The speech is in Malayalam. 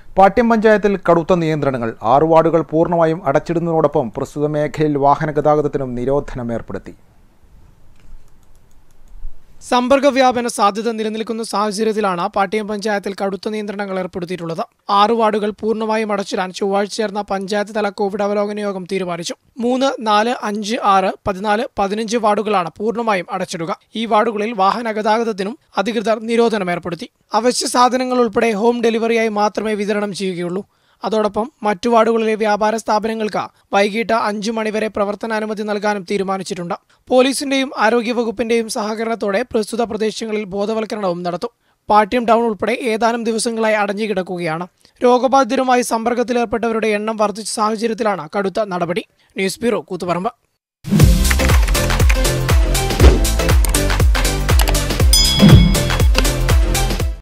പാട്യം പഞ്ചായത്തിൽ കടുത്ത നിയന്ത്രണങ്ങൾ ആറ് വാർഡുകൾ പൂർണ്ണമായും അടച്ചിടുന്നതോടൊപ്പം പ്രസ്തുത മേഖലയിൽ വാഹന ഗതാഗതത്തിനും നിരോധനം ഏർപ്പെടുത്തി സമ്പർക്ക വ്യാപന സാധ്യത നിലനിൽക്കുന്ന സാഹചര്യത്തിലാണ് പാട്യം പഞ്ചായത്തിൽ കടുത്ത നിയന്ത്രണങ്ങൾ ഏർപ്പെടുത്തിയിട്ടുള്ളത് ആറ് വാർഡുകൾ പൂർണ്ണമായും അടച്ചിടാൻ ചൊവ്വാഴ്ച ചേർന്ന പഞ്ചായത്ത് തല കോവിഡ് അവലോകന യോഗം തീരുമാനിച്ചു മൂന്ന് നാല് അഞ്ച് ആറ് പതിനാല് പതിനഞ്ച് വാർഡുകളാണ് പൂർണ്ണമായും അടച്ചിടുക ഈ വാർഡുകളിൽ വാഹന ഗതാഗതത്തിനും അധികൃതർ നിരോധനം ഏർപ്പെടുത്തി അവശ്യ സാധനങ്ങൾ ഉൾപ്പെടെ ഹോം ഡെലിവറിയായി മാത്രമേ വിതരണം ചെയ്യുകയുള്ളൂ അതോടൊപ്പം മറ്റു വാർഡുകളിലെ വ്യാപാര സ്ഥാപനങ്ങൾക്ക് വൈകിട്ട് അഞ്ചു മണിവരെ പ്രവർത്തനാനുമതി നൽകാനും തീരുമാനിച്ചിട്ടുണ്ട് പോലീസിന്റെയും ആരോഗ്യവകുപ്പിന്റെയും സഹകരണത്തോടെ പ്രസ്തുത പ്രദേശങ്ങളിൽ ബോധവൽക്കരണവും നടത്തും പാട്യം ടൗൺ ഉൾപ്പെടെ ഏതാനും ദിവസങ്ങളായി അടഞ്ഞുകിടക്കുകയാണ് രോഗബാധിതരുമായി സമ്പർക്കത്തിലേർപ്പെട്ടവരുടെ എണ്ണം വർദ്ധിച്ച സാഹചര്യത്തിലാണ് കടുത്ത നടപടി ന്യൂസ് ബ്യൂറോ കൂത്തുപറമ്പ്